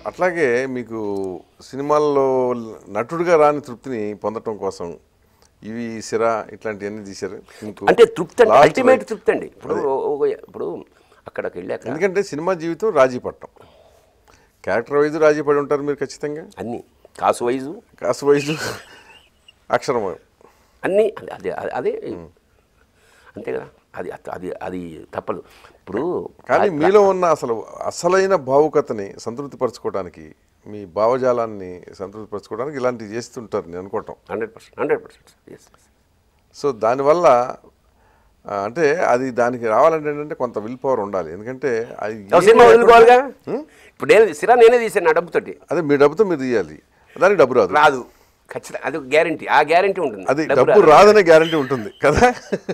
అట్లాగే మీకు సినిమాల్లో నటుడిగా రాని తృప్తిని పొందటం కోసం ఇవి సిరా ఇట్లాంటివన్నీ తీశారు మీకు అంటే తృప్తి అంటే Last అల్టిమేట్ life. తృప్తి అండి ఇప్పుడు ఒక- ఇప్పుడు అక్కడికి వెళ్ళాక ఎందుకంటే సినిమా జీవితం రాజీ పట్టం క్యారెక్టర్ వైజ్ రాజీ పడి ఉంటారు మీరు ఖచ్చితంగా అన్ని కాసు వైజు కాసు వైజ్ అక్షరం అన్నీ అదే అదే అదే అంతే కదా అది అది అది తప్పదు ఇప్పుడు కానీ మీలో ఉన్న అసలు అసలైన భావుకతని సంతృప్తిపరచుకోవడానికి మీ భావజాలాన్ని సంతృప్తిపరచుకోవడానికి ఇలాంటివి చేస్తుంటారు నేను అనుకోవటం hundred percent hundred percent yes so దానివల్ల ఆ, అంటే అది దానికి రావాలంటే ఏంటంటే కొంత విల్ పవర్ ఉండాలి ఎందుకంటే అది ఏమీ సినిమా లేకుండా- వదులుకోవాలిగా ఇప్పుడు నేను సిరా నేనే తీసాను నా డబ్బుతోటి అదే మీ డబ్బుతో మీరు తీయాలి దానికి డబ్బు రాదు రాదు ఖచ్చితంగా అది గ్యారంటీ ఆ గ్యారంటీ ఉంటుంది అది డబ్బు డబ్బు రాదు. రాదనే గ్యారంటీ ఉంటుంది కదా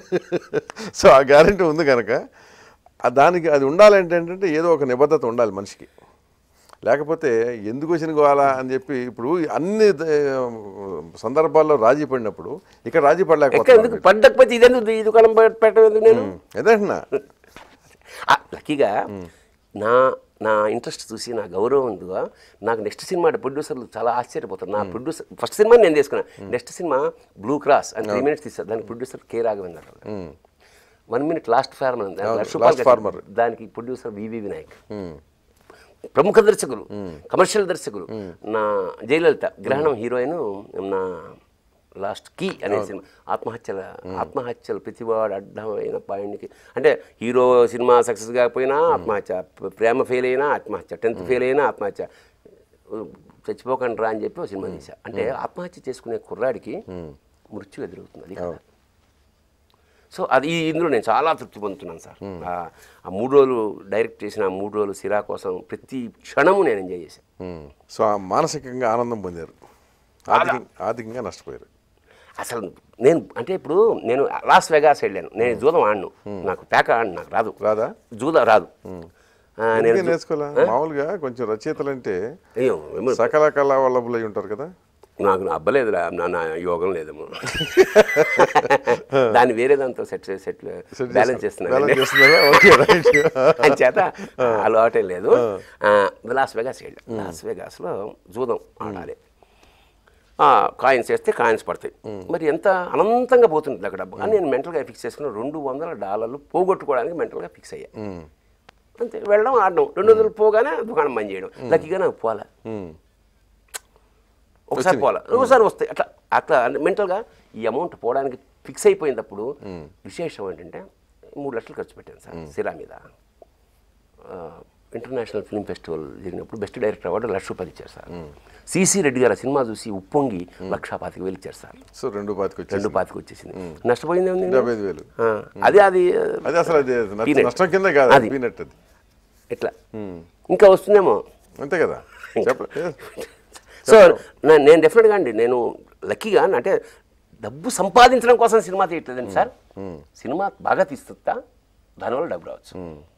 సో ఆ గ్యారంటీ ఉంది కనుక ఆ దానికి అది ఉండాలంటే ఏంటంటే ఏదో ఒక నిబద్ధత ఉండాలి మనిషికి లేకపోతే ఎందుకు వచ్చిన గోవాలా అని చెప్పి ఇప్పుడు అన్ని ద- సందర్భాల్లో రాజీ పడినప్పుడు ఇక్కడ రాజీ ఎక్కడ ఎందుకు పడలేకపోతే పడ్డకపోతే ఇదెందుకు ఈ దుకాణం పె- పెట్టడం ఎందుకు నేను ఏదంటున్నా ఆ, లక్కీగా నా నా ఇంట్రెస్ట్ చూసి నా గౌరవం ఉందిగా నాకు నెక్స్ట్ సినిమా ప్రొడ్యూసర్లు చాలా ఆశ్చర్యపోతారు నా ప్రొడ్యూసర్ ఫస్ట్ సినిమా నేను తీసుకున్నాను నెక్స్ట్ సినిమా బ్లూ క్రాస్ అని త్రీ మినిట్స్ తీస్తారు దానికి producer K Raghavendra one minute last farmer lakh రూపాయలు Last Farmer. కట్టారు. దానికి ప్రొడ్యూసర్ వివి వినాయక్ ప్రముఖ దర్శకులు కమర్షియల్ దర్శకులు నా జయలలిత గ్రహణం హీరోయిన్ నా లాస్ట్ కీ అనే సినిమా ఆత్మహత్యల ఆత్మహత్యలు ప్రతివాడు అడ్డమైన పాయింట్కి అంటే హీరో సినిమా సక్సెస్ కాకపోయినా ఆత్మహత్య ప్ర- ప్రేమ ఫెయిల్ అయినా ఆత్మహత్య టెన్త్ ఫెయిల్ అయినా ఆత్మహత్య చచ్చిపోకండి రా అని చెప్పి ఒక సినిమా తీసా అంటే ఆత్మహత్య చేసుకునే కుర్రాడికి మృత్యు ఎదురవుతుంది అది కదా సో అది ఈ- ఇందులో నేను చాలా తృప్తి పొందుతున్నాను సార్ ఆ- ఆ మూడు రోజులు డైరెక్ట్ చేసిన ఆ మూడు రోజులు సిరా కోసం ప్రతి క్షణము నేను ఎంజాయ్ చేశాను ఉమ్. సో ఆ మానసికంగా ఆనందం పొందారు ఆర్థిక ఆర్థికంగా నష్టపోయారు అసలు నేను అంటే ఇప్పుడు నేను లాస్ వెగాస్ వెళ్ళాను నేను జూదం ఆడను నాకు పేక ఆడను నాకు రాదు రాదా జూద రాదు ఆ, నేను ఎందుకే జూ- నేర్చుకోలే మామూలుగా కొంచెం రచయితలు అంటే అయ్యో ఏమో, సకల కళా వల్లభులై ఉంటారు కదా నాకు నా అబ్బలేదు రా, నా నా యోగం లేదేమో దాన్ని వేరే దాంతో సెట్ సెట్ బ్యాలెన్స్ చేస్తున్నాను బ్యాలెన్స్ చేస్తున్నారా ఓకే రైట్ అని చేత అలవాటే లేదు ఆ, లాస్ వెగాస్ వెళ్ళాం లాస్ వెగాస్లో జూదం ఆడాలి కాయిన్స్ వేస్తే కాయిన్స్ పడతాయి మరి ఎంత అనంతంగా పోతుంది అక్కడ డబ్బు అని నేను మెంటల్గా ఫిక్స్ చేసుకున్న రెండు వందల డాలర్లు పోగొట్టుకోవడానికి మెంటల్గా ఫిక్స్ అయ్యా అంతే వెళ్ళడం ఆడడం రెండు వందలు పోగానే దుకాణం బంద్ చేయడం లక్కీగా నాకు పోలే ఒకసారి పోలే ఒకసారి వస్తాయి అట్లా అట్లా మెంటల్గా ఈ అమౌంట్ పోవడానికి ఫిక్స్ అయిపోయినప్పుడు విశేషం ఏంటంటే మూడు లక్షలు ఖర్చు పెట్టాను సార్ సిరా మీద ఆ, ఇంటర్నేషనల్ ఫిల్మ్ ఫెస్టివల్ జరిగినప్పుడు బెస్ట్ డైరెక్టర్ అవార్డు లక్ష రూపాయలు ఇచ్చారు సార్ సిసి రెడ్డి గారు ఆ సినిమా చూసి ఉప్పొంగి లక్ష పాతిక వేలు ఇచ్చారు సార్ సో రెండు పాతికి వచ్చేసి రెండు పాతికి వచ్చేసింది నష్టపోయింది ఏముంది? డెబ్బై ఐదు వేలు ఆ, అది అది అది అసలు అది నష్ట- Peanut. నష్టం కింద కాదు అది. పీనట్ అది ఎట్లా ఇంకా వస్తుందేమో అంతే కదా చెప్ప సో నా- నేను డెఫినెట్గా అండి నేను లక్కీగా అంటే డబ్బు సంపాదించడం కోసం సినిమా తీయట్లేదండి సార్ సినిమా బాగా తీస్తుందా దానివల్ల డబ్బు రావచ్చు